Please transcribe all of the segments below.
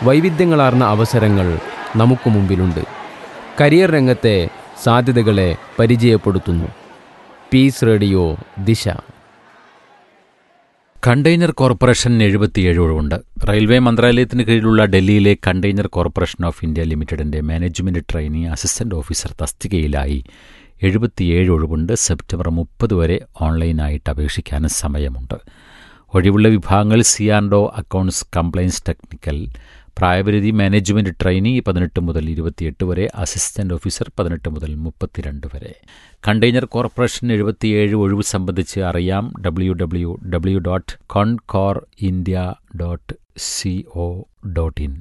വൈവിധ്യങ്ങളാർന്ന അവസരങ്ങൾ നമുക്ക് മുമ്പിലുണ്ട് കരിയർ രംഗത്തെ സാധ്യതകളെ പരിചയപ്പെടുത്തുന്നു peace radio Disha container corporation എഴുപത്തിയേഴ് ഒഴിവുണ്ട് റെയിൽവേ മന്ത്രാലയത്തിന് കീഴിലുള്ള ഡൽഹിയിലെ കണ്ടെയ്നർ കോർപ്പറേഷൻ ഓഫ് ഇന്ത്യ ലിമിറ്റഡിന്റെ മാനേജ്മെന്റ് ട്രെയിനി അസിസ്റ്റന്റ് ഓഫീസർ തസ്തികയിലായി എഴുപത്തിയേഴ് ഒഴിവുണ്ട് സെപ്റ്റംബർ മുപ്പത് വരെ ഓൺലൈനായിട്ട് അപേക്ഷിക്കാൻ സമയമുണ്ട് ഒഴിവുള്ള വിഭാഗങ്ങൾ C and O accounts compliance technical പ്രായപരിധി മാനേജ്മെന്റ് ട്രെയിനി പതിനെട്ട് മുതൽ ഇരുപത്തിയെട്ട് വരെ അസിസ്റ്റന്റ് ഓഫീസർ പതിനെട്ട് മുതൽ മുപ്പത്തിരണ്ട് വരെ കണ്ടെയ്നർ കോർപ്പറേഷൻ എഴുപത്തിയേഴ് ഒഴിവ് സംബന്ധിച്ച് അറിയാം W W W dot Concor India dot C O dot in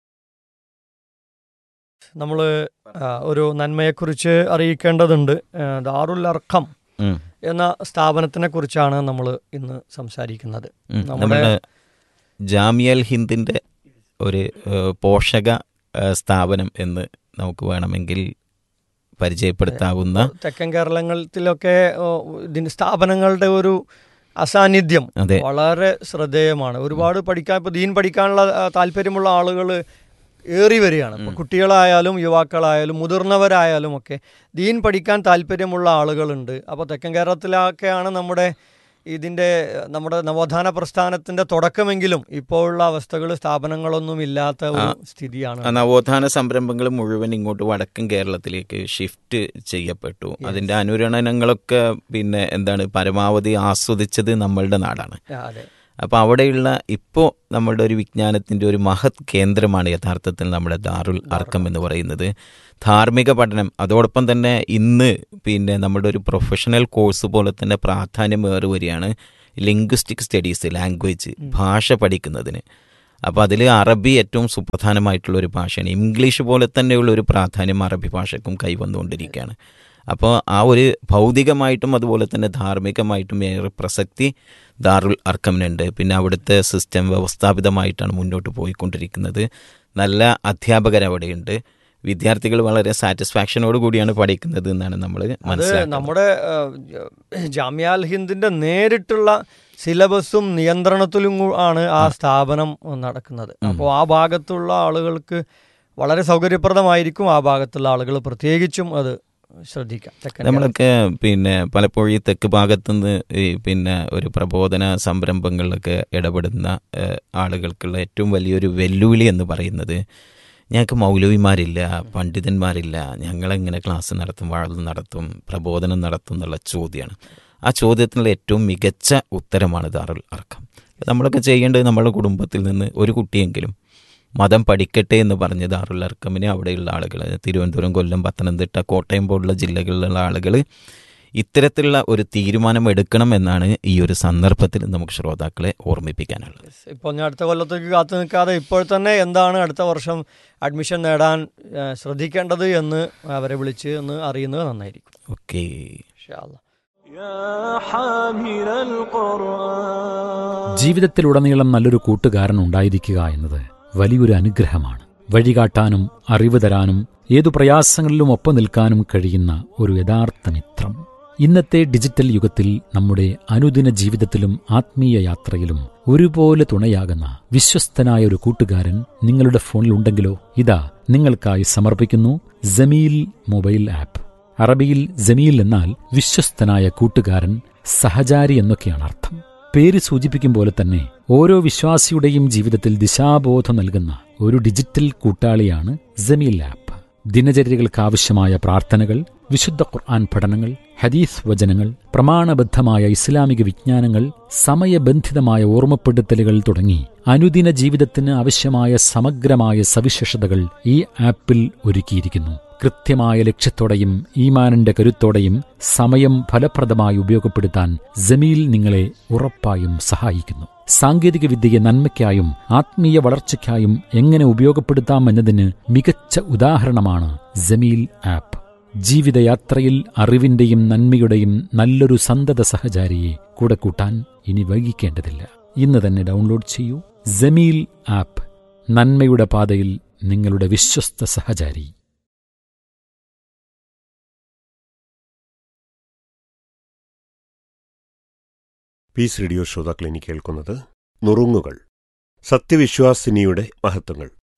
നമ്മൾ ഒരു നന്മയെക്കുറിച്ച് അറിയിക്കേണ്ടതുണ്ട് ആ, ദാറുൽ അർക്കം ഉം. എന്ന സ്ഥാപനത്തിനെ കുറിച്ചാണ് നമ്മൾ ഇന്ന് സംസാരിക്കുന്നത് ഉം. നമ്മുടെ- നമ്മുടെ ജാമിയൽ ഹിന്ദിന്റെ ഒരു ഏഹ്, പോഷക ഏഹ്, സ്ഥാപനം എന്ന് നമുക്ക് വേണമെങ്കിൽ പരിചയപ്പെടുത്താവുന്ന തെക്കൻ കേരളത്തിലൊക്കെ ഓ, ഇതിന്റെ സ്ഥാപനങ്ങളുടെ ഒരു അസാന്നിധ്യം അതെ വളരെ ശ്രദ്ധേയമാണ് ഒരുപാട് പഠിക്കാൻ ഇപ്പൊ ദീൻ പഠിക്കാനുള്ള ആ, താല്പര്യമുള്ള ആളുകൾ ഏറി വരികയാണ് ഇപ്പൊ കുട്ടികളായാലും യുവാക്കളായാലും മുതിർന്നവരായാലും ഒക്കെ ദീൻ പഠിക്കാൻ താല്പര്യമുള്ള ആളുകളുണ്ട് അപ്പോൾ തെക്കൻ കേരളത്തിലൊക്കെയാണ് നമ്മുടെ ഇതിൻ്റെ നമ്മുടെ നവോത്ഥാന പ്രസ്ഥാനത്തിന്റെ തുടക്കമെങ്കിലും ഇപ്പോഴുള്ള അവസ്ഥകൾ സ്ഥാപനങ്ങളൊന്നും ഇല്ലാത്ത ഒരു സ്ഥിതിയാണ് ആ നവോത്ഥാന സംരംഭങ്ങൾ മുഴുവൻ ഇങ്ങോട്ട് വടക്കൻ കേരളത്തിലേക്ക് ഷിഫ്റ്റ് ചെയ്യപ്പെട്ടു അതിന്റെ അനുരണനങ്ങളൊക്കെ പിന്നെ എന്താണ് പരമാവധി ആസ്വദിച്ചത് നമ്മളുടെ നാടാണ് ആ, അതെ അപ്പോൾ അവിടെയുള്ള ഇപ്പോൾ നമ്മളുടെ ഒരു വിജ്ഞാനത്തിൻ്റെ ഒരു മഹത് കേന്ദ്രമാണ് യഥാർത്ഥത്തിൽ നമ്മുടെ ദാറുൽ അർക്കം എന്ന് പറയുന്നത് ധാർമ്മിക പഠനം അതോടൊപ്പം തന്നെ ഇന്ന് പിന്നെ നമ്മുടെ ഒരു പ്രൊഫഷണൽ കോഴ്സ് പോലെ തന്നെ പ്രാധാന്യം ഏറി വരികയാണ് ലിംഗ്വിസ്റ്റിക് സ്റ്റഡീസ് ലാംഗ്വേജ് ഭാഷ പഠിക്കുന്നതിന് അപ്പോൾ അതിൽ അറബി ഏറ്റവും സുപ്രധാനമായിട്ടുള്ള ഒരു ഭാഷയാണ് ഇംഗ്ലീഷ് പോലെ തന്നെയുള്ള ഒരു പ്രാധാന്യം അറബി ഭാഷയ്ക്കും കൈവന്നുകൊണ്ടിരിക്കുകയാണ് അപ്പോൾ ആ ഒരു ഭൗതികമായിട്ടും അതുപോലെ തന്നെ ധാർമ്മികമായിട്ടും ഏറെ പ്രസക്തി ദാറുൽ അർക്കമിനുണ്ട് പിന്നെ അവിടുത്തെ സിസ്റ്റം വ്യവസ്ഥാപിതമായിട്ടാണ് മുന്നോട്ട് പോയിക്കൊണ്ടിരിക്കുന്നത് നല്ല അധ്യാപകർ അവിടെയുണ്ട് വിദ്യാർത്ഥികൾ വളരെ സാറ്റിസ്ഫാക്ഷനോട് കൂടിയാണ് പഠിക്കുന്നത് എന്നാണ് നമ്മൾ അത് മനസ്സിലാക്കുന്നത് നമ്മുടെ ജാമ്യാൽ ഹിന്ദിന്റെ നേരിട്ടുള്ള സിലബസും നിയന്ത്രണത്തിലും കൂ- ആണ് ആ സ്ഥാപനം നടക്കുന്നത് അപ്പോൾ ആ ഭാഗത്തുള്ള ആളുകൾക്ക് വളരെ സൗകര്യപ്രദമായിരിക്കും ആ ഭാഗത്തുള്ള ആളുകൾ പ്രത്യേകിച്ചും അത് ശ്രദ്ധിക്കാം തെക്കൻ നമ്മളൊക്കെ പിന്നെ പലപ്പോഴും ഈ തെക്ക് ഭാഗത്തുനിന്ന് ഈ പിന്നെ ഒരു പ്രബോധന സംരംഭങ്ങളിലൊക്കെ ഇടപെടുന്ന ഏഹ്, ആളുകൾക്കുള്ള ഏറ്റവും വലിയൊരു വെല്ലുവിളി എന്ന് പറയുന്നത് ഞങ്ങൾക്ക് മൗലവിമാരില്ല പണ്ഡിതന്മാരില്ല ഞങ്ങളെങ്ങനെ ക്ലാസ് നടത്തും വാഴ നടത്തും പ്രബോധനം നടത്തും എന്നുള്ള ചോദ്യമാണ് ആ ചോദ്യത്തിനുള്ള ഏറ്റവും മികച്ച ഉത്തരമാണ് ദാറുൽ അർക്കം നമ്മളൊക്കെ ചെയ്യേണ്ടത് നമ്മുടെ കുടുംബത്തിൽ നിന്ന് ഒരു കുട്ടിയെങ്കിലും മതം പഠിക്കട്ടെ എന്ന് പറഞ്ഞ് ദാറുൽ അർക്കമിനെ അവിടെയുള്ള ആളുകൾ തിരുവനന്തപുരം കൊല്ലം പത്തനംതിട്ട കോട്ടയം പോലുള്ള ജില്ലകളിലുള്ള ആളുകൾ ഇത്തരത്തിലുള്ള ഒരു തീരുമാനം എടുക്കണം എന്നാണ് ഈ ഒരു സന്ദർഭത്തിൽ നമുക്ക് ശ്രോതാക്കളെ ഓർമ്മിപ്പിക്കാനുള്ളത് ഇപ്പോൾ ഞാൻ അടുത്ത കൊല്ലത്തേക്ക് കാത്തു നിൽക്കാതെ ഇപ്പോൾ തന്നെ എന്താണ് അടുത്ത വർഷം അഡ്മിഷൻ നേടാൻ ആ, ശ്രദ്ധിക്കേണ്ടത് എന്ന് അവരെ വിളിച്ച് എന്ന് അറിയുന്നത് നന്നായിരിക്കും ഓക്കെ ഇൻഷാ അല്ലാ. ജീവിതത്തിലുടനീളം നല്ലൊരു കൂട്ടുകാരൻ ഉണ്ടായിരിക്കുക എന്നത് വലിയൊരു അനുഗ്രഹമാണ് വഴികാട്ടാനും അറിവ് തരാനും ഏതു പ്രയാസങ്ങളിലും ഒപ്പം നിൽക്കാനും കഴിയുന്ന ഒരു യഥാർത്ഥ മിത്രം ഇന്നത്തെ ഡിജിറ്റൽ യുഗത്തിൽ നമ്മുടെ അനുദിന ജീവിതത്തിലും ആത്മീയ യാത്രയിലും ഒരുപോലെ തുണയാകുന്ന വിശ്വസ്തനായ ഒരു കൂട്ടുകാരൻ നിങ്ങളുടെ ഫോണിൽ ഉണ്ടെങ്കിലോ ഇതാ നിങ്ങൾക്കായി സമർപ്പിക്കുന്നു ജമീൽ മൊബൈൽ ആപ്പ് അറബിയിൽ ജമീൽ എന്നാൽ വിശ്വസ്തനായ കൂട്ടുകാരൻ സഹചാരി എന്നൊക്കെയാണ് അർത്ഥം പേര് സൂചിപ്പിക്കും പോലെ തന്നെ ഓരോ വിശ്വാസിയുടെയും ജീവിതത്തിൽ ദിശാബോധം നൽകുന്ന ഒരു ഡിജിറ്റൽ കൂട്ടാളിയാണ് ജമീൽ ആപ്പ് ദിനചര്യകൾക്കാവശ്യമായ പ്രാർത്ഥനകൾ വിശുദ്ധ ഖുർആൻ പഠനങ്ങൾ ഹദീസ് വചനങ്ങൾ പ്രമാണബദ്ധമായ ഇസ്ലാമിക വിജ്ഞാനങ്ങൾ സമയബന്ധിതമായ ഓർമ്മപ്പെടുത്തലുകൾ തുടങ്ങി അനുദിന ജീവിതത്തിന് ആവശ്യമായ സമഗ്രമായ സവിശേഷതകൾ ഈ ആപ്പിൽ ഒരുക്കിയിരിക്കുന്നു കൃത്യമായ ലക്ഷ്യത്തോടെയും ഈമാനിന്റെ കരുത്തോടെയും സമയം ഫലപ്രദമായി ഉപയോഗപ്പെടുത്താൻ ജമീൽ നിങ്ങളെ ഉറപ്പായും സഹായിക്കുന്നു സാങ്കേതിക വിദ്യയെ നന്മയ്ക്കായും ആത്മീയ വളർച്ചയ്ക്കായും എങ്ങനെ ഉപയോഗപ്പെടുത്താം എന്നതിന് മികച്ച ഉദാഹരണമാണ് ജമീൽ ആപ്പ് ജീവിതയാത്രയിൽ അറിവിന്റെയും നന്മയുടെയും നല്ലൊരു സന്തത സഹചാരിയെ കൂടെ കൂട്ടാൻ ഇനി വൈകിക്കേണ്ടതില്ല ഇന്ന് തന്നെ ഡൗൺലോഡ് ചെയ്യൂ ജമീൽ ആപ്പ് നന്മയുടെ പാതയിൽ നിങ്ങളുടെ വിശ്വസ്ത സഹചാരി പീസ് റേഡിയോ ശ്രോതാക്കൾ ഇനി കേൾക്കുന്നത് നുറുങ്ങുകൾ സത്യവിശ്വാസിനിയുടെ മഹത്വങ്ങൾ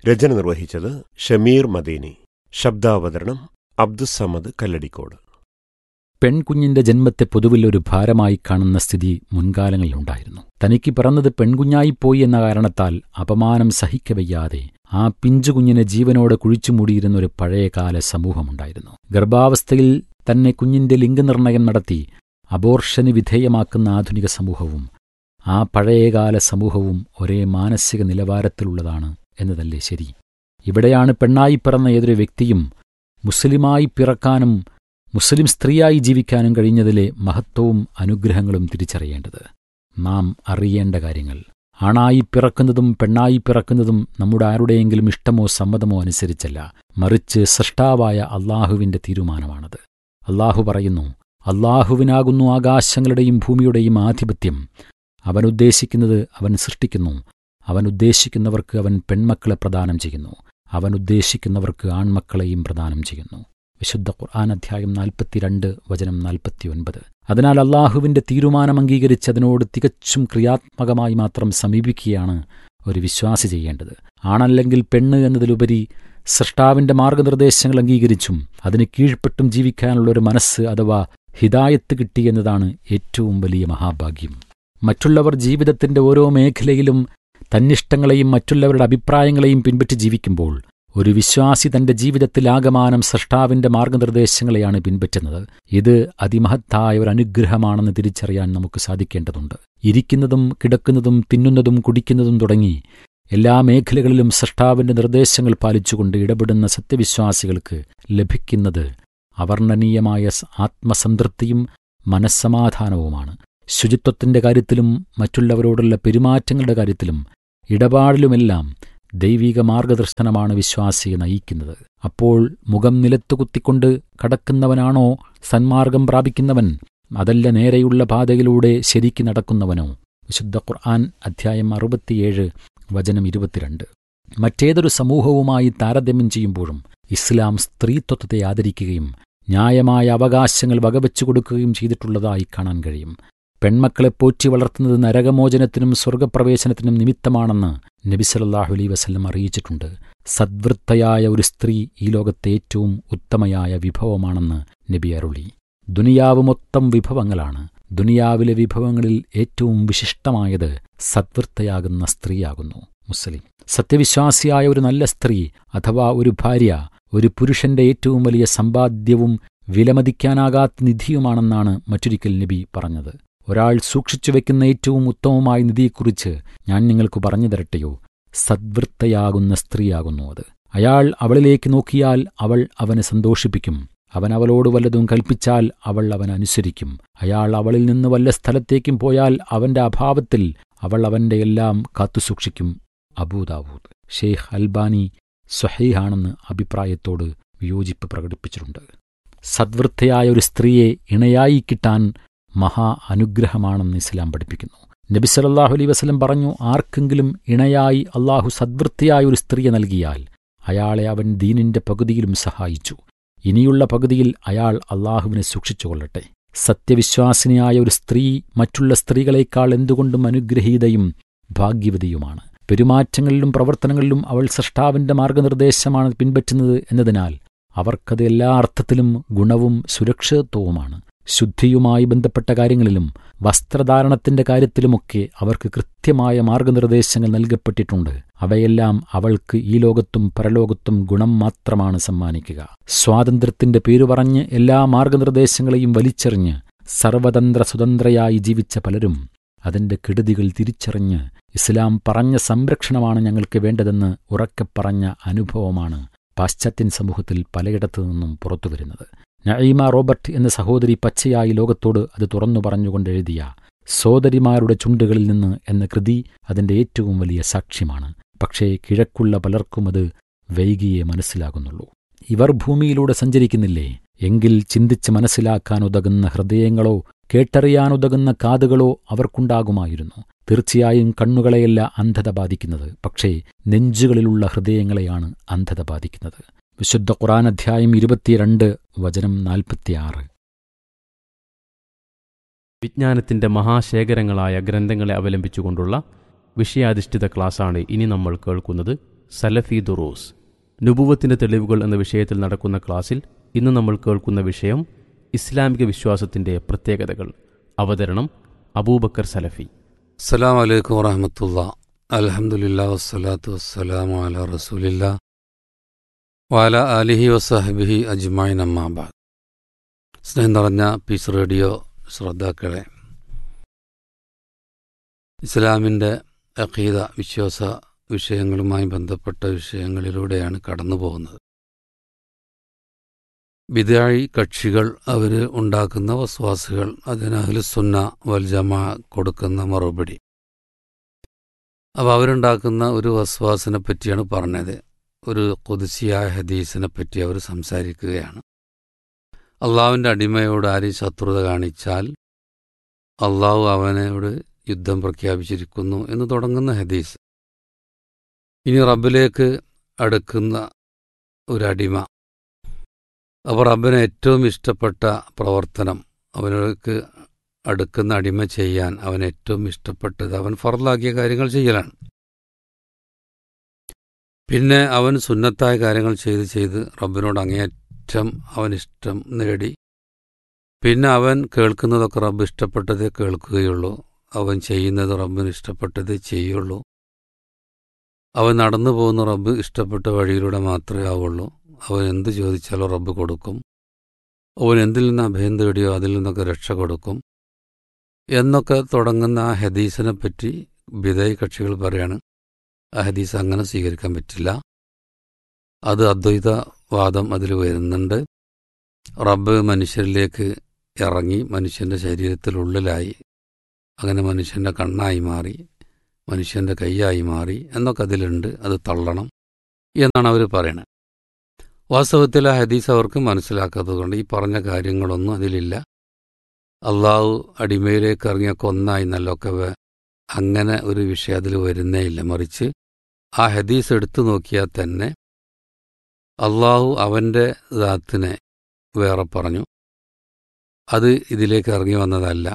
രചന നിർവഹിച്ചത് ഷമീർ മദീനി ശബ്ദാവതരണം അബ്ദുസമദ് കല്ലടിക്കോട് പെൺകുഞ്ഞിന്റെ ജന്മത്തെ പൊതുവിൽ ഒരു ഭാരമായി കാണുന്ന സ്ഥിതി മുൻകാലങ്ങളിലുണ്ടായിരുന്നു തനിക്ക് പിറന്നത് പെൺകുഞ്ഞായിപ്പോയി എന്ന കാരണത്താൽ അപമാനം സഹിക്കവയ്യാതെ ആ പിഞ്ചുകുഞ്ഞിനെ ജീവനോടെ കുഴിച്ചുമൂടിയിരുന്ന ഒരു പഴയകാല സമൂഹമുണ്ടായിരുന്നു ഗർഭാവസ്ഥയിൽ തന്നെ കുഞ്ഞിന്റെ ലിംഗനിർണയം നടത്തി അബോർഷന് വിധേയമാക്കുന്ന ആധുനിക സമൂഹവും ആ പഴയകാല സമൂഹവും ഒരേ മാനസിക നിലവാരത്തിലുള്ളതാണ് എന്നതല്ലേ ശരി ഇവിടെയാണ് പെണ്ണായി പിറന്ന ഏതൊരു വ്യക്തിയും മുസ്ലിമായി പിറക്കാനും മുസ്ലിം സ്ത്രീയായി ജീവിക്കാനും കഴിഞ്ഞതിലെ മഹത്വവും അനുഗ്രഹങ്ങളും തിരിച്ചറിയേണ്ടത് നാം അറിയേണ്ട കാര്യങ്ങൾ ആണായി പിറക്കുന്നതും പെണ്ണായി പിറക്കുന്നതും നമ്മുടെ ആരുടെയെങ്കിലും ഇഷ്ടമോ സമ്മതമോ അനുസരിച്ചല്ല മറിച്ച് സൃഷ്ടാവായ അള്ളാഹുവിന്റെ തീരുമാനമാണത് അള്ളാഹു പറയുന്നു അള്ളാഹുവിനാകുന്നു ആകാശങ്ങളുടെയും ഭൂമിയുടെയും ആധിപത്യം അവൻ ഉദ്ദേശിക്കുന്നത് അവൻ സൃഷ്ടിക്കുന്നു അവൻ ഉദ്ദേശിക്കുന്നവർക്ക് അവൻ പെൺമക്കളെ പ്രദാനം ചെയ്യുന്നു അവൻ ഉദ്ദേശിക്കുന്നവർക്ക് ആൺമക്കളെയും പ്രദാനം ചെയ്യുന്നു വിശുദ്ധ ഖുർആൻ അധ്യായം നാൽപ്പത്തിരണ്ട് വചനം നാൽപ്പത്തിയൊൻപത് അതിനാൽ അള്ളാഹുവിന്റെ തീരുമാനം അംഗീകരിച്ച് അതിനോട് തികച്ചും ക്രിയാത്മകമായി മാത്രം സമീപിക്കുകയാണ് ഒരു വിശ്വാസി ചെയ്യേണ്ടത് ആണല്ലെങ്കിൽ പെണ്ണ് എന്നതിലുപരി സൃഷ്ടാവിന്റെ മാർഗനിർദ്ദേശങ്ങൾ അംഗീകരിച്ചും അതിന് കീഴ്പ്പെട്ടും ജീവിക്കാനുള്ള ഒരു മനസ്സ് അഥവാ ഹിതായത്ത് കിട്ടിയെന്നതാണ് ഏറ്റവും വലിയ മഹാഭാഗ്യം മറ്റുള്ളവർ ജീവിതത്തിന്റെ ഓരോ മേഖലയിലും തന്നിഷ്ടങ്ങളെയും മറ്റുള്ളവരുടെ അഭിപ്രായങ്ങളെയും പിൻപറ്റി ജീവിക്കുമ്പോൾ ഒരു വിശ്വാസി തന്റെ ജീവിതത്തിലാകമാനം സൃഷ്ടാവിന്റെ മാർഗനിർദ്ദേശങ്ങളെയാണ് പിൻപറ്റുന്നത് ഇത് അതിമഹത്തായ ഒരു അനുഗ്രഹമാണെന്ന് തിരിച്ചറിയാൻ നമുക്ക് സാധിക്കേണ്ടതുണ്ട് ഇരിക്കുന്നതും കിടക്കുന്നതും തിന്നുന്നതും കുടിക്കുന്നതും തുടങ്ങി എല്ലാ മേഖലകളിലും സൃഷ്ടാവിന്റെ നിർദ്ദേശങ്ങൾ പാലിച്ചുകൊണ്ട് ഇടപെടുന്ന സത്യവിശ്വാസികൾക്ക് ലഭിക്കുന്നത് അവർണ്ണനീയമായ ആത്മസംതൃപ്തിയും മനസ്സമാധാനവുമാണ് ശുചിത്വത്തിന്റെ കാര്യത്തിലും മറ്റുള്ളവരോടുള്ള പെരുമാറ്റങ്ങളുടെ കാര്യത്തിലും ഇടപാടിലുമെല്ലാം ദൈവിക മാർഗദർശനമാണ് വിശ്വാസിയെ നയിക്കുന്നത് അപ്പോൾ മുഖം നിലത്തുകുത്തിക്കൊണ്ട് കടക്കുന്നവനാണോ സന്മാർഗം പ്രാപിക്കുന്നവൻ അതല്ല നേരെയുള്ള പാതയിലൂടെ ശരിക്ക് നടക്കുന്നവനോ വിശുദ്ധ ഖുർആൻ അധ്യായം അറുപത്തിയേഴ് വചനം ഇരുപത്തിരണ്ട് മറ്റേതൊരു സമൂഹവുമായി താരതമ്യം ചെയ്യുമ്പോഴും ഇസ്ലാം സ്ത്രീത്വത്തെ ആദരിക്കുകയും ന്യായമായ അവകാശങ്ങൾ വകവെച്ചു കൊടുക്കുകയും ചെയ്തിട്ടുള്ളതായി കാണാൻ കഴിയും പെൺമക്കളെ പോറ്റി വളർത്തുന്നത് നരകമോചനത്തിനും സ്വർഗപ്രവേശനത്തിനും നിമിത്തമാണെന്ന് നബിസലല്ലാഹു അലൈ വസല്ലം അറിയിച്ചിട്ടുണ്ട് സദ്വൃത്തയായ ഒരു സ്ത്രീ ഈ ലോകത്തെ ഏറ്റവും ഉത്തമയായ വിഭവമാണെന്ന് നബി അരുളി ദുനിയാവ് മൊത്തം വിഭവങ്ങളാണ് ദുനിയാവിലെ വിഭവങ്ങളിൽ ഏറ്റവും വിശിഷ്ടമായത് സദ്വൃത്തയാകുന്ന സ്ത്രീയാകുന്നു മുസ്ലിം സത്യവിശ്വാസിയായ ഒരു നല്ല സ്ത്രീ അഥവാ ഒരു ഭാര്യ ഒരു പുരുഷന്റെ ഏറ്റവും വലിയ സമ്പാദ്യവും വിലമതിക്കാനാകാത്ത നിധിയുമാണെന്നാണ് മറ്റൊരിക്കൽ നബി പറഞ്ഞത് ഒരാൾ സൂക്ഷിച്ചു വെക്കുന്ന ഏറ്റവും ഉത്തമമായ നിധിയെക്കുറിച്ച് ഞാൻ നിങ്ങൾക്ക് പറഞ്ഞു തരട്ടെയോ സദ്വൃത്തയാകുന്ന സ്ത്രീയാകുന്നു അത് അയാൾ അവളിലേക്ക് നോക്കിയാൽ അവൾ അവനെ സന്തോഷിപ്പിക്കും അവൻ അവളോട് വല്ലതും കൽപ്പിച്ചാൽ അവൾ അവൻ അനുസരിക്കും അയാൾ അവളിൽ നിന്ന് വല്ല സ്ഥലത്തേക്കും പോയാൽ അവന്റെ അഭാവത്തിൽ അവൾ അവന്റെ എല്ലാം കാത്തുസൂക്ഷിക്കും അബൂദാവൂദ് ഷെയ്ഖ് അൽബാനി സ്വഹീഹാണെന്ന് അഭിപ്രായത്തോട് വിയോജിപ്പ് പ്രകടിപ്പിച്ചിട്ടുണ്ട് സദ്വൃത്തയായ ഒരു സ്ത്രീയെ ഇണയായി കിട്ടാൻ മഹാ അനുഗ്രഹമാണെന്ന് ഇസ്ലാം പഠിപ്പിക്കുന്നു നബി സല്ലല്ലാഹു അലൈഹി വസല്ലം പറഞ്ഞു ആർക്കെങ്കിലും ഇണയായി അള്ളാഹു സദ്വൃത്തിയായ ഒരു സ്ത്രീയെ നൽകിയാൽ അയാളെ അവൻ ദീനിന്റെ പകുതിയിലും സഹായിച്ചു ഇനിയുള്ള പകുതിയിൽ അയാൾ അള്ളാഹുവിനെ സൂക്ഷിച്ചുകൊള്ളട്ടെ സത്യവിശ്വാസിനിയായ ഒരു സ്ത്രീ മറ്റുള്ള സ്ത്രീകളെക്കാൾ എന്തുകൊണ്ടും അനുഗ്രഹീതയും ഭാഗ്യവതിയുമാണ് പെരുമാറ്റങ്ങളിലും പ്രവർത്തനങ്ങളിലും അവൾ സൃഷ്ടാവിന്റെ മാർഗനിർദ്ദേശമാണ് പിൻപറ്റുന്നത് എന്നതിനാൽ അവർക്കത് എല്ലാ അർത്ഥത്തിലും ഗുണവും സുരക്ഷിതത്വവുമാണ് ശുദ്ധിയുമായി ബന്ധപ്പെട്ട കാര്യങ്ങളിലും വസ്ത്രധാരണത്തിന്റെ കാര്യത്തിലുമൊക്കെ അവർക്ക് കൃത്യമായ മാർഗനിർദ്ദേശങ്ങൾ നൽകപ്പെട്ടിട്ടുണ്ട് അവയെല്ലാം അവൾക്ക് ഈ ലോകത്തും പരലോകത്തും ഗുണം മാത്രമാണ് സമ്മാനിക്കുക സ്വാതന്ത്ര്യത്തിന്റെ പേരു പറഞ്ഞ് എല്ലാ മാർഗനിർദ്ദേശങ്ങളെയും വലിച്ചെറിഞ്ഞ് സർവതന്ത്ര സ്വതന്ത്രയായി ജീവിച്ച പലരും അതിന്റെ കെടുതികൾ തിരിച്ചറിഞ്ഞ് ഇസ്ലാം പറഞ്ഞ സംരക്ഷണമാണ് ഞങ്ങൾക്ക് വേണ്ടതെന്ന് ഉറക്കെ പറഞ്ഞ അനുഭവമാണ് പാശ്ചാത്യൻ സമൂഹത്തിൽ പലയിടത്തു നിന്നും പുറത്തുവരുന്നത് നഈമ റോബർട്ട് എന്ന സഹോദരി പച്ചയായി ലോകത്തോട് അത് തുറന്നു പറഞ്ഞുകൊണ്ട് എഴുതിയ സോദരിമാരുടെ ചുണ്ടുകളിൽ നിന്ന് എന്ന കൃതി അതിന്റെ ഏറ്റവും വലിയ സാക്ഷ്യമാണ് പക്ഷേ കിഴക്കുള്ള പലർക്കും അത് വൈകിയേ മനസ്സിലാകുന്നുള്ളൂ ഇവർ ഭൂമിയിലൂടെ സഞ്ചരിക്കുന്നില്ലേ എങ്കിൽ ചിന്തിച്ച് മനസ്സിലാക്കാനുതകുന്ന ഹൃദയങ്ങളോ കേട്ടറിയാനുതകുന്ന കാതുകളോ അവർക്കുണ്ടാകുമായിരുന്നു തീർച്ചയായും കണ്ണുകളെയല്ല അന്ധത ബാധിക്കുന്നത് പക്ഷേ നെഞ്ചുകളിലുള്ള ഹൃദയങ്ങളെയാണ് അന്ധത ബാധിക്കുന്നത് വിശുദ്ധ ഖുറാൻ അധ്യായം ഇരുപത്തിരണ്ട് വചനം നാൽപ്പത്തിയാറ് വിജ്ഞാനത്തിൻ്റെ മഹാശേഖരങ്ങളായ ഗ്രന്ഥങ്ങളെ അവലംബിച്ചുകൊണ്ടുള്ള വിഷയാധിഷ്ഠിത ക്ലാസ്സാണ് ഇനി നമ്മൾ കേൾക്കുന്നത് സലഫി ദുറൂസ് നുബുവത്തിൻ്റെ തെളിവുകൾ എന്ന വിഷയത്തിൽ നടക്കുന്ന ക്ലാസ്സിൽ ഇന്ന് നമ്മൾ കേൾക്കുന്ന വിഷയം ഇസ്ലാമിക വിശ്വാസത്തിൻ്റെ പ്രത്യേകതകൾ അവതരണം അബൂബക്കർ സലഫി അസ്സലാം വലൈക്കും വറഹമത്തുള്ള അലഹമുല്ലാ വസ്സലാത്തു വസ്സലാമു അല റസൂലില്ല വാല അലിഹി വസഹബിഹി അജ്മായിൻ അമ്മാബാദ് സ്നേഹം നിറഞ്ഞ പീസ് റേഡിയോ ശ്രോതാക്കളെ ഇസ്ലാമിൻ്റെ അഖീദ വിശ്വാസ വിഷയങ്ങളുമായി ബന്ധപ്പെട്ട വിഷയങ്ങളിലൂടെയാണ് കടന്നു പോകുന്നത് വിദായി കക്ഷികൾ അവർ ഉണ്ടാക്കുന്ന വസ്വാസുകൾ അതിന് അഹ്ലുസുന്ന വൽജമ കൊടുക്കുന്ന മറുപടി അപ്പോൾ അവരുണ്ടാക്കുന്ന ഒരു വസ്വാസിനെ പറ്റിയാണ് പറഞ്ഞത് ഒരു കുതിസിയായ ഹദീസിനെ പറ്റി അവർ സംസാരിക്കുകയാണ് അള്ളാഹുവിൻ്റെ അടിമയോട് ആരും ശത്രുത കാണിച്ചാൽ അള്ളാഹു അവനോട് യുദ്ധം പ്രഖ്യാപിച്ചിരിക്കുന്നു എന്ന് തുടങ്ങുന്ന ഹദീസ് ഇനി റബ്ബിലേക്ക് അടുക്കുന്ന ഒരടിമ അപ്പോൾ റബ്ബിന് ഏറ്റവും ഇഷ്ടപ്പെട്ട പ്രവർത്തനം അവനക്ക് അടുക്കുന്ന അടിമ ചെയ്യാൻ അവൻ ഏറ്റവും ഇഷ്ടപ്പെട്ടത് അവൻ ഫറലാക്കിയ കാര്യങ്ങൾ ചെയ്യലാണ് പിന്നെ അവൻ സുന്നത്തായ കാര്യങ്ങൾ ചെയ്ത് ചെയ്ത് റബ്ബിനോട് അങ്ങേയറ്റം അവൻ ഇഷ്ടം നേടി പിന്നെ അവൻ കേൾക്കുന്നതൊക്കെ റബ്ബ് ഇഷ്ടപ്പെട്ടതേ കേൾക്കുകയുള്ളൂ അവൻ ചെയ്യുന്നത് റബ്ബിന് ഇഷ്ടപ്പെട്ടതേ ചെയ്യുള്ളൂ അവൻ നടന്നു പോകുന്ന റബ്ബ് ഇഷ്ടപ്പെട്ട വഴിയിലൂടെ മാത്രമേ ആവുള്ളൂ അവൻ എന്ത് ചോദിച്ചാലോ റബ്ബ് കൊടുക്കും അവൻ എന്തിൽ നിന്ന് അഭയം തേടിയോ അതിൽ നിന്നൊക്കെ രക്ഷ കൊടുക്കും എന്നൊക്കെ തുടങ്ങുന്ന ആ ഹദീസിനെ പറ്റി ബിദായി കക്ഷികൾ പറയാണ് ആ ഹദീസ് അങ്ങനെ സ്വീകരിക്കാൻ പറ്റില്ല അത് അദ്വൈതവാദം അതിൽ വരുന്നുണ്ട് റബ്ബ് മനുഷ്യരിലേക്ക് ഇറങ്ങി മനുഷ്യൻ്റെ ശരീരത്തിലുള്ളിലായി അങ്ങനെ മനുഷ്യൻ്റെ കണ്ണായി മാറി മനുഷ്യൻ്റെ കൈയായി മാറി എന്നൊക്കെ അതിലുണ്ട് അത് തള്ളണം എന്നാണ് അവർ പറയുന്നത് വാസ്തവത്തിൽ ആ ഹദീസ് അവർക്ക് മനസ്സിലാക്കാത്തതുകൊണ്ട് ഈ പറഞ്ഞ കാര്യങ്ങളൊന്നും അതിലില്ല അള്ളാഹു അടിമയിലേക്ക് ഇറങ്ങിയ കൊന്നായി നല്ലൊക്കെ വേ- അങ്ങനെ ഒരു വിഷയം അതിൽ വരുന്നേ ഇല്ല മറിച്ച് ആ ഹദീസ് എടുത്തു നോക്കിയാൽ തന്നെ അള്ളാഹു അവൻ്റെ ദാത്തിനെ വേറെ പറഞ്ഞു അത് ഇതിലേക്ക് ഇറങ്ങി വന്നതല്ല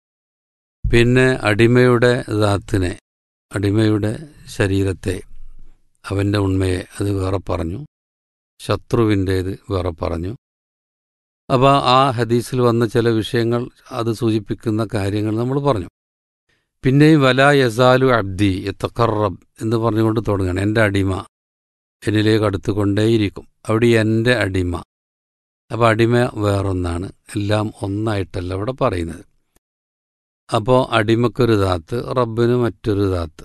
പിന്നെ അടിമയുടെ ദാത്തിനെ അടിമയുടെ ശരീരത്തെ അവൻ്റെ ഉണ്മയെ അത് വേറെ പറഞ്ഞു ശത്രുവിൻ്റേത് വേറെ പറഞ്ഞു അപ്പോൾ ആ ഹദീസിൽ വന്ന ചില വിഷയങ്ങൾ അത് സൂചിപ്പിക്കുന്ന കാര്യങ്ങൾ നമ്മൾ പറഞ്ഞു പിന്നെയും വല യസാലു അബ്ദി എത്തക്കറബ് എന്ന് പറഞ്ഞുകൊണ്ട് തുടങ്ങുകയാണ് എൻ്റെ അടിമ എന്നിലേക്ക് അടുത്തുകൊണ്ടേയിരിക്കും അവിടെ എൻ്റെ അടിമ അപ്പോൾ അടിമ വേറൊന്നാണ് എല്ലാം ഒന്നായിട്ടല്ല അവിടെ പറയുന്നത് അപ്പോൾ അടിമക്കൊരു ദാത്ത് റബ്ബിന് മറ്റൊരു ദാത്ത്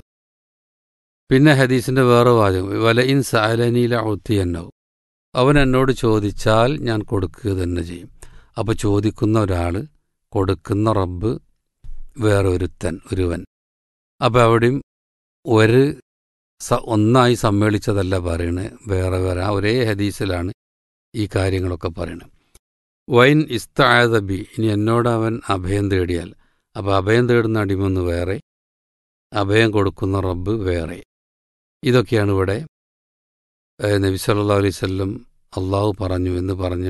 പിന്നെ ഹദീസിൻ്റെ വേറെ വാചകം വല ഇൻ സാലനീല ഔത്തിയന്നോ അവൻ എന്നോട് ചോദിച്ചാൽ ഞാൻ കൊടുക്കുക തന്നെ ചെയ്യും അപ്പോൾ ചോദിക്കുന്ന ഒരാൾ കൊടുക്കുന്ന റബ്ബ് വേറെ ഒരുത്തൻ ഒരുവൻ അപ്പോൾ അവിടെയും ഒരു സ ഒന്നായി സമ്മേളിച്ചതല്ല പറയണത് വേറെ വേറെ ആ ഒരേ ഹദീസിലാണ് ഈ കാര്യങ്ങളൊക്കെ പറയണത് വൈൻ ഇസ്തായതബി ഇനി എന്നോട് അവൻ അഭയം തേടിയാൽ അപ്പോൾ അഭയം തേടുന്ന അടിമൊന്ന് വേറെ അഭയം കൊടുക്കുന്ന റബ്ബ് വേറെ ഇതൊക്കെയാണ് ഇവിടെ ഏഹ് നബി സല്ലല്ലാഹു അലൈഹി വസല്ലം അള്ളാഹു പറഞ്ഞു എന്ന് പറഞ്ഞ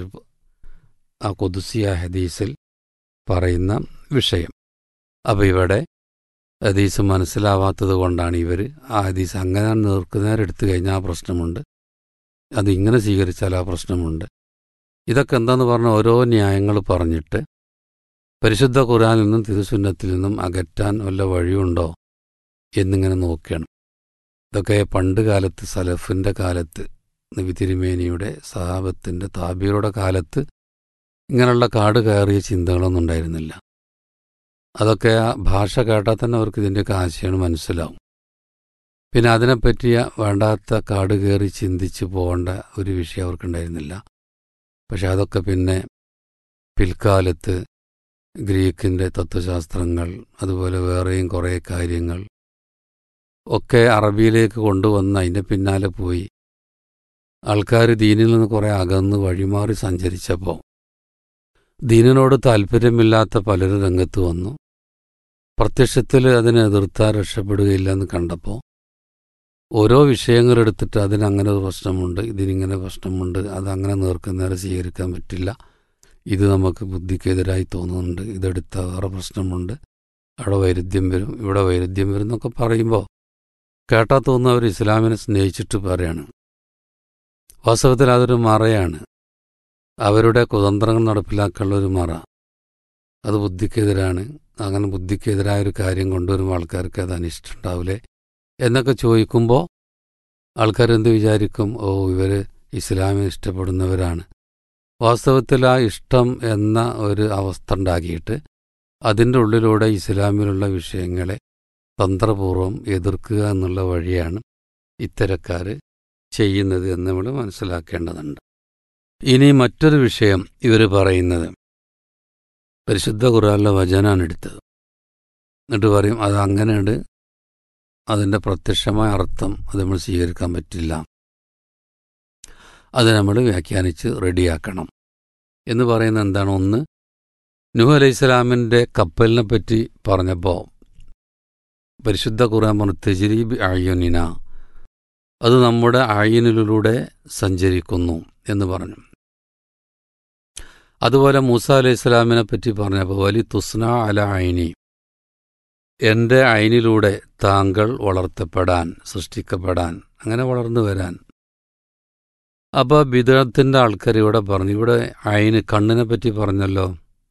ആ കൊതുസിയ ഹദീസിൽ പറയുന്ന വിഷയം അപ്പോൾ ഇവിടെ ഹദീസ് മനസ്സിലാവാത്തത് കൊണ്ടാണ് ഇവർ ആ ഹദീസ് അങ്ങനെ നേർക്കുനേരം എടുത്തു കഴിഞ്ഞാൽ ആ പ്രശ്നമുണ്ട് അത് ഇങ്ങനെ സ്വീകരിച്ചാൽ ആ പ്രശ്നമുണ്ട് ഇതൊക്കെ എന്താന്ന് പറഞ്ഞ ഓരോ ന്യായങ്ങൾ പറഞ്ഞിട്ട് പരിശുദ്ധ ഖുർആനിൽ നിന്നും തിരുസുന്നത്തിൽ നിന്നും അകറ്റാൻ വല്ല വഴിയുണ്ടോ എന്നിങ്ങനെ നോക്കുകയാണ് ഇതൊക്കെ പണ്ട് കാലത്ത് സലഫിൻ്റെ കാലത്ത് നബി തിരുമേനിയുടെ സഹാബത്തിൻ്റെ താബിയുടെ കാലത്ത് ഇങ്ങനെയുള്ള കാട് കയറിയ ചിന്തകളൊന്നും ഉണ്ടായിരുന്നില്ല അതൊക്കെ ആ ഭാഷ കേട്ടാൽ തന്നെ അവർക്ക് ഇതിൻ്റെയൊക്കെ ആശയമാണ് മനസ്സിലാവും പിന്നെ അതിനെപ്പറ്റിയ വേണ്ടാത്ത കാട് കയറി ചിന്തിച്ച് പോകേണ്ട ഒരു വിഷയം അവർക്കുണ്ടായിരുന്നില്ല പക്ഷെ അതൊക്കെ പിന്നെ പിൽക്കാലത്ത് ഗ്രീക്കിൻ്റെ തത്വശാസ്ത്രങ്ങൾ അതുപോലെ വേറെയും കുറേ കാര്യങ്ങൾ ഒക്കെ അറബിയിലേക്ക് കൊണ്ടുവന്ന് അതിൻ്റെ പിന്നാലെ പോയി ആൾക്കാർ ദീനിൽ നിന്ന് കുറേ അകന്ന് വഴിമാറി സഞ്ചരിച്ചപ്പോൾ ദീനിനോട് താല്പര്യമില്ലാത്ത പലരും രംഗത്ത് വന്നു പ്രത്യക്ഷത്തിൽ അതിനെ എതിർത്താൽ രക്ഷപ്പെടുകയില്ല എന്ന് കണ്ടപ്പോൾ ഓരോ വിഷയങ്ങൾ എടുത്തിട്ട് അതിനങ്ങനെ ഒരു പ്രശ്നമുണ്ട് ഇതിനിങ്ങനെ പ്രശ്നമുണ്ട് അതങ്ങനെ നേർക്കുന്നേരെ സ്വീകരിക്കാൻ പറ്റില്ല ഇത് നമുക്ക് ബുദ്ധിക്കെതിരായി തോന്നുന്നുണ്ട് ഇതെടുത്ത വേറെ പ്രശ്നമുണ്ട് അവിടെ വൈരുദ്ധ്യം വരും ഇവിടെ വൈരുദ്ധ്യം വരും എന്നൊക്കെ പറയുമ്പോൾ കേട്ടാ തോന്നുന്നു അവർ ഇസ്ലാമിനെ സ്നേഹിച്ചിട്ട് പറയാണ് വാസ്തവത്തിൽ അതൊരു മറയാണ് അവരുടെ കുതന്ത്രങ്ങൾ നടപ്പിലാക്കാനുള്ള ഒരു മറ അത് ബുദ്ധിക്കെതിരാണ് അങ്ങനെ ബുദ്ധിക്കെതിരായ ഒരു കാര്യം കൊണ്ടുവരുമ്പോൾ ആൾക്കാർക്ക് അത് അനിഷ്ടമുണ്ടാവില്ലേ എന്നൊക്കെ ചോദിക്കുമ്പോൾ ആൾക്കാർ എന്ത് വിചാരിക്കും ഓ ഇവർ ഇസ്ലാമിനെ ഇഷ്ടപ്പെടുന്നവരാണ് വാസ്തവത്തിൽ ആ ഇഷ്ടം എന്ന ഒരു അവസ്ഥ ഉണ്ടാക്കിയിട്ട് അതിൻ്റെ ഉള്ളിലൂടെ ഇസ്ലാമിലുള്ള വിഷയങ്ങളെ തന്ത്രപൂർവ്വം എതിർക്കുക എന്നുള്ള വഴിയാണ് ഇത്തരക്കാർ ചെയ്യുന്നത് എന്ന് നമ്മൾ മനസ്സിലാക്കേണ്ടതുണ്ട് ഇനി മറ്റൊരു വിഷയം ഇവർ പറയുന്നത് പരിശുദ്ധ ഖുറാനിലെ വചനാണ് എടുത്തത് എന്നിട്ട് പറയും അത് അങ്ങനെയുണ്ട് അതിൻ്റെ പ്രത്യക്ഷമായ അർത്ഥം അത് നമ്മൾ സ്വീകരിക്കാൻ പറ്റില്ല അത് നമ്മൾ വ്യാഖ്യാനിച്ച് റെഡിയാക്കണം എന്ന് പറയുന്നത് എന്താണ് ഒന്ന് നുഹ് അലൈഹി സ്വലാമിൻ്റെ കപ്പലിനെ പറ്റി പറഞ്ഞപ്പോൾ പരിശുദ്ധ ഖുർആൻ പറഞ്ഞു തെജരീബ് ആയുനിന അത് നമ്മുടെ ആയിനിലൂടെ സഞ്ചരിക്കുന്നു എന്ന് പറഞ്ഞു അതുപോലെ മൂസ അലൈഹി സ്വലാമിനെ പറ്റി പറഞ്ഞപ്പോൾ വലി തുസ്ന അല ഐനി എൻ്റെ ഐനിലൂടെ താങ്കൾ വളർത്തപ്പെടാൻ സൃഷ്ടിക്കപ്പെടാൻ അങ്ങനെ വളർന്നു വരാൻ അപ്പോൾ ബിദത്തിൻ്റെ ആൾക്കാർ ഇവിടെ പറഞ്ഞു ഇവിടെ അയിന് കണ്ണിനെ പറ്റി പറഞ്ഞല്ലോ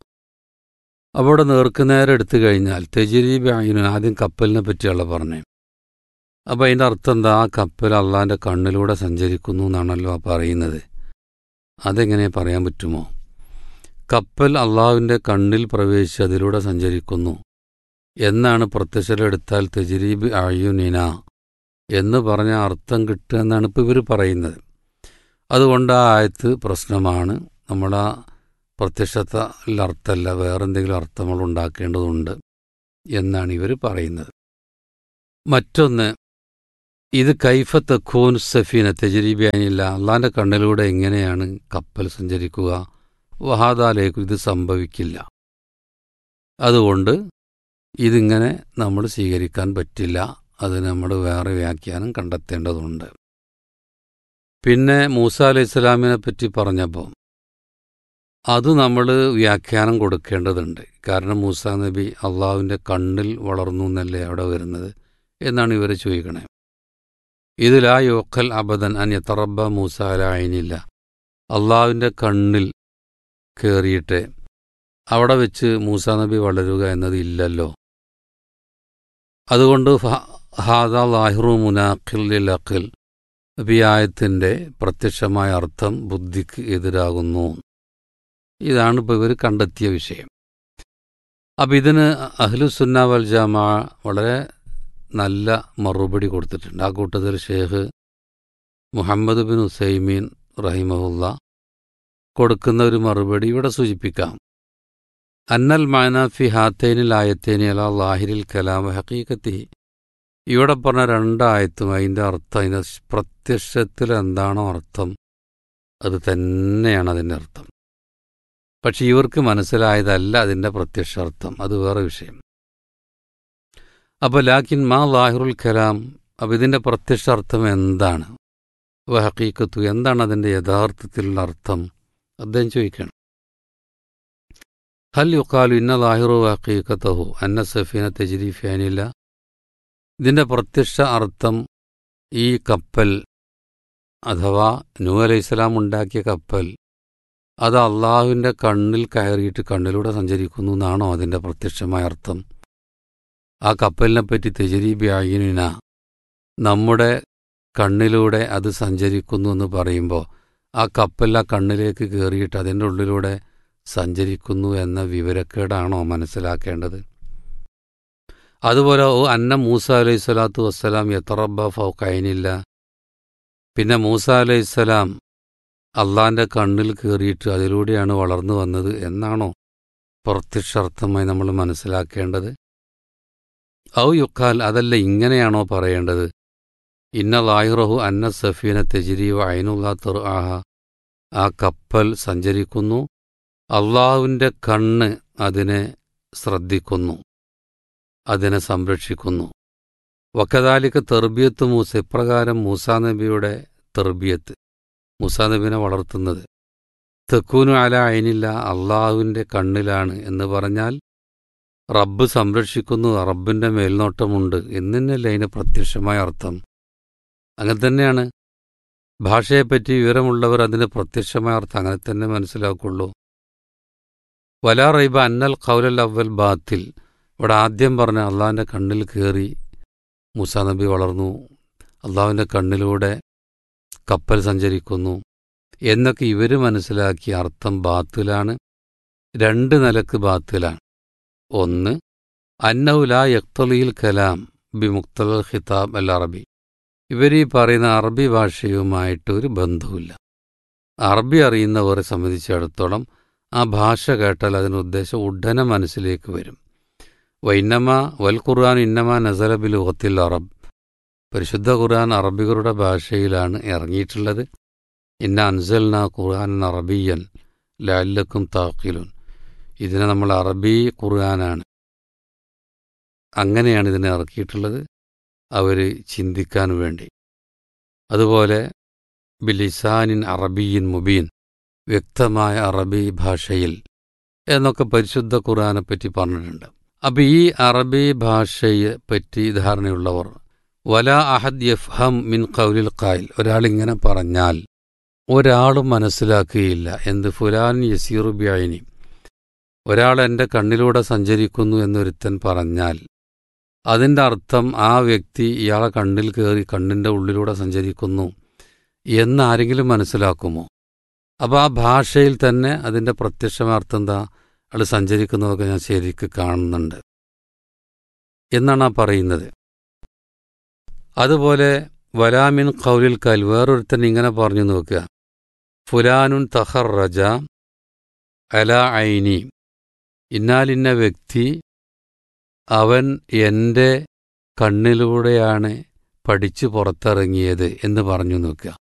അവിടെ നേർക്കുനേരെ എടുത്തു കഴിഞ്ഞാൽ തെജിരീബ് അയിന് ആദ്യം കപ്പലിനെ പറ്റിയുള്ള പറഞ്ഞേ അപ്പോൾ അതിൻ്റെ അർത്ഥം എന്താ ആ കപ്പൽ അള്ളാൻ്റെ കണ്ണിലൂടെ സഞ്ചരിക്കുന്നു എന്നാണല്ലോ ആ പറയുന്നത് അതെങ്ങനെ പറയാൻ പറ്റുമോ കപ്പൽ അള്ളാഹുവിൻ്റെ കണ്ണിൽ പ്രവേശിച്ച് അതിലൂടെ സഞ്ചരിക്കുന്നു എന്നാണ് പ്രത്യക്ഷരെടുത്താൽ തെജിരീബ് അയ്യുനിന എന്ന് പറഞ്ഞ അർത്ഥം കിട്ടുക എന്നാണ് ഇപ്പോൾ ഇവർ പറയുന്നത് അതുകൊണ്ട് ആ ആയത്ത് പ്രശ്നമാണ് നമ്മൾ ആ പ്രത്യക്ഷത്തിൽ അർത്ഥമല്ല വേറെന്തെങ്കിലും അർത്ഥങ്ങൾ ഉണ്ടാക്കേണ്ടതുണ്ട് എന്നാണ് ഇവർ പറയുന്നത് മറ്റൊന്ന് ഇത് കൈഫ തഖൂൻ സഫീന തെജരീബിയാനില്ല അള്ളാൻ്റെ കണ്ണിലൂടെ എങ്ങനെയാണ് കപ്പൽ സഞ്ചരിക്കുക വഹാദാലേക്ക് ഇത് സംഭവിക്കില്ല അതുകൊണ്ട് ഇതിങ്ങനെ നമ്മൾ സ്വീകരിക്കാൻ പറ്റില്ല അത് നമ്മൾ വേറെ വ്യാഖ്യാനം കണ്ടെത്തേണ്ടതുണ്ട് പിന്നെ മൂസ അലൈഹി സ്വലാമിനെ പറ്റി പറഞ്ഞപ്പോൾ അത് നമ്മൾ വ്യാഖ്യാനം കൊടുക്കേണ്ടതുണ്ട് കാരണം മൂസ നബി അള്ളാഹുവിൻ്റെ കണ്ണിൽ വളർന്നു എന്നല്ലേ അവിടെ വരുന്നത് എന്നാണ് ഇവർ ചോദിക്കണേ ഇതിലാ യോക്കൽ അബദൻ അന്യത്തറബ മൂസ അല അയിനില്ല അള്ളാഹുവിൻ്റെ കണ്ണിൽ കയറിയിട്ട് അവിടെ വെച്ച് മൂസ നബി വളരുക എന്നത് ഇല്ലല്ലോ അതുകൊണ്ട് ഹാദ ലാഹിറു മുനാഖിൽ അഖിൽ ഈ ആയത്തിൻ്റെ പ്രത്യക്ഷമായ അർത്ഥം ബുദ്ധിക്ക് എതിരാകുന്നു ഇതാണ് ഇപ്പോൾ ഇവർ കണ്ടെത്തിയ വിഷയം അപ്പം ഇതിന് അഹ്ലുസുന്ന വൽ ജാമാ വളരെ നല്ല മറുപടി കൊടുത്തിട്ടുണ്ട് ആ കൂട്ടത്തിൽ ഷേഖ് മുഹമ്മദ് ബിൻ ഉസൈമീൻ റഹിമഹുല്ല കൊടുക്കുന്ന ഒരു മറുപടി ഇവിടെ സൂചിപ്പിക്കാം അന്നൽ മാനാഫി ഹാത്തേനിൽ ആയത്തേനി അല ലാഹിരിൽ കലാം ഹക്കീക്കത്തി ഇവിടെ പറഞ്ഞ രണ്ടായത്തും അതിൻ്റെ അർത്ഥം അതിൻ്റെ പ്രത്യക്ഷത്തിൽ എന്താണോ അർത്ഥം അത് തന്നെയാണ് അതിൻ്റെ അർത്ഥം പക്ഷെ ഇവർക്ക് മനസ്സിലായതല്ല അതിൻ്റെ പ്രത്യക്ഷാർത്ഥം അത് വേറെ വിഷയം അപ്പോൾ ലാക്കിൻ മാ ലാഹിറുൽ കലാം അപ്പോൾ ഇതിൻ്റെ പ്രത്യക്ഷാർത്ഥം എന്താണ് ഹക്കീക്കത്തു എന്താണ് അതിൻ്റെ യഥാർത്ഥത്തിലുള്ള അർത്ഥം അദ്ദേഹം ചോദിക്കണം ഹൽ യുക്കാലു ഇന്ന ലാഹിറു ഹക്കീക്കത്തഹു അന്ന സഫീന തെജിരിഫാനില്ല ഇതിൻ്റെ പ്രത്യക്ഷ അർത്ഥം ഈ കപ്പൽ അഥവാ നൂ അലൈഹി സ്വലാം ഉണ്ടാക്കിയ കപ്പൽ അത് അള്ളാഹുവിൻ്റെ കണ്ണിൽ കയറിയിട്ട് കണ്ണിലൂടെ സഞ്ചരിക്കുന്നു എന്നാണോ അതിൻ്റെ പ്രത്യക്ഷമായ അർത്ഥം ആ കപ്പലിനെ പറ്റി തെജരീബി അയിനിന നമ്മുടെ കണ്ണിലൂടെ അത് സഞ്ചരിക്കുന്നു എന്ന് പറയുമ്പോൾ ആ കപ്പൽ ആ കണ്ണിലേക്ക് കയറിയിട്ട് അതിൻ്റെ ഉള്ളിലൂടെ സഞ്ചരിക്കുന്നു എന്ന വിവരക്കേടാണോ മനസ്സിലാക്കേണ്ടത് അതുപോലെ ഓ അന്ന മൂസ അലൈഹി സ്വലാത്തു വസ്സലാം യത്തറബ ഫൗക്കൈനില്ല പിന്നെ മൂസ അലൈഹി സ്വലാം അള്ളാന്റെ കണ്ണിൽ കയറിയിട്ട് അതിലൂടെയാണ് വളർന്നു വന്നത് എന്നാണോ പ്രത്യക്ഷാർത്ഥമായി നമ്മൾ മനസ്സിലാക്കേണ്ടത് ഔ യുക്കാൽ അതല്ല ഇങ്ങനെയാണോ പറയേണ്ടത് ഇന്ന ലാഹിറഹു അന്ന സഫീന തെജിരിവ അയിനുള്ള തെർ ആഹ ആ കപ്പൽ സഞ്ചരിക്കുന്നു അള്ളാഹുവിൻ്റെ കണ്ണ് അതിനെ ശ്രദ്ധിക്കുന്നു അതിനെ സംരക്ഷിക്കുന്നു വക്കതാലിക്ക് തെർബിയത്ത് മൂസ ഇപ്രകാരം മൂസാ നബിയുടെ തെർബിയത്ത് മൂസാ നബിനെ വളർത്തുന്നത് തെക്കൂനു അല അയിനില്ല അള്ളാഹുവിൻ്റെ കണ്ണിലാണ് എന്ന് പറഞ്ഞാൽ റബ്ബ് സംരക്ഷിക്കുന്നു റബ്ബിന്റെ മേൽനോട്ടമുണ്ട് എന്നല്ലേ അതിന് പ്രത്യക്ഷമായ അർത്ഥം അങ്ങനെ തന്നെയാണ് ഭാഷയെപ്പറ്റി വിവരമുള്ളവർ അതിന് പ്രത്യക്ഷമായ അർത്ഥം അങ്ങനെ തന്നെ മനസ്സിലാക്കുള്ളൂ വലാ റൈബ അന്നൽ ഖൗലൽ അവൽ ബാത്തിൽ ഇവിടെ ആദ്യം പറഞ്ഞ അള്ളാഹിൻ്റെ കണ്ണിൽ കയറി മൂസാ നബി വളർന്നു അള്ളാഹുവിൻ്റെ കണ്ണിലൂടെ കപ്പൽ സഞ്ചരിക്കുന്നു എന്നൊക്കെ ഇവർ മനസ്സിലാക്കിയ അർത്ഥം ബാത്തിലാണ് രണ്ട് നിലക്ക് ബാത്തിലാണ് ഒന്ന് അന്നൗല യക്തലിയിൽ കലാം ബി മുക്തൽ ഖിതാബ് അൽ അറബി ഇവർ ഈ പറയുന്ന അറബി ഭാഷയുമായിട്ട് ഒരു ബന്ധവുമില്ല അറബി അറിയുന്നവരെ സംബന്ധിച്ചിടത്തോളം ആ ഭാഷ കേട്ടാൽ അതിന് ഉദ്ദേശം ഉടനെ മനസ്സിലേക്ക് വരും വൈന്നമ വൽ ഖുർആൻ ഇന്നമ നസലബിൽ ഉഹത്തിൽ അറബ് പരിശുദ്ധ ഖുർആൻ അറബികളുടെ ഭാഷയിലാണ് ഇറങ്ങിയിട്ടുള്ളത് ഇന്ന അൻസൽന ഖുർആൻ അറബിയൻ ലാല്ലക്കും താക്കിലുൻ ഇതിനെ നമ്മൾ അറബി ഖുർആനാണ് അങ്ങനെയാണ് ഇതിനെ ഇറക്കിയിട്ടുള്ളത് അവർ ചിന്തിക്കാൻ വേണ്ടി അതുപോലെ ബിലിസാനിൻ അറബിയിൻ മുബീൻ വ്യക്തമായ അറബി ഭാഷയിൽ എന്നൊക്കെ പരിശുദ്ധ ഖുർആനെ പറ്റി പറഞ്ഞിട്ടുണ്ട് അപ്പം ഈ അറബി ഭാഷയെ പറ്റി ധാരണയുള്ളവർ വല അഹദ് യഫ്ഹം മിൻ കൗലിൽ ഖായിൽ ഒരാളിങ്ങനെ പറഞ്ഞാൽ ഒരാളും മനസ്സിലാക്കുകയില്ല എന്ത് ഫുലാൻ യസീറു ബ്യായിനി ഒരാൾ എൻ്റെ കണ്ണിലൂടെ സഞ്ചരിക്കുന്നു എന്നൊരുത്തൻ പറഞ്ഞാൽ അതിൻ്റെ അർത്ഥം ആ വ്യക്തി ഇയാളെ കണ്ണിൽ കയറി കണ്ണിൻ്റെ ഉള്ളിലൂടെ സഞ്ചരിക്കുന്നു എന്നാരെങ്കിലും മനസ്സിലാക്കുമോ അപ്പോൾ ആ ഭാഷയിൽ തന്നെ അതിൻ്റെ പ്രത്യക്ഷമായ അർത്ഥം എന്താ അയാൾ സഞ്ചരിക്കുന്നതൊക്കെ ഞാൻ ശരിക്ക് കാണുന്നുണ്ട് എന്നാണ് ആ പറയുന്നത് അതുപോലെ വലാമിൻ ഖൗലിൽ കൽ വേറൊരുത്തൻ ഇങ്ങനെ പറഞ്ഞു നോക്കുക ഫുലാനുൻ തഹർ റജ അല ഐനി ഇന്നാലിന്ന വ്യക്തി അവൻ എൻ്റെ കണ്ണിലൂടെയാണ് പഠിച്ചു പുറത്തിറങ്ങിയത് എന്ന് പറഞ്ഞു നോക്കുക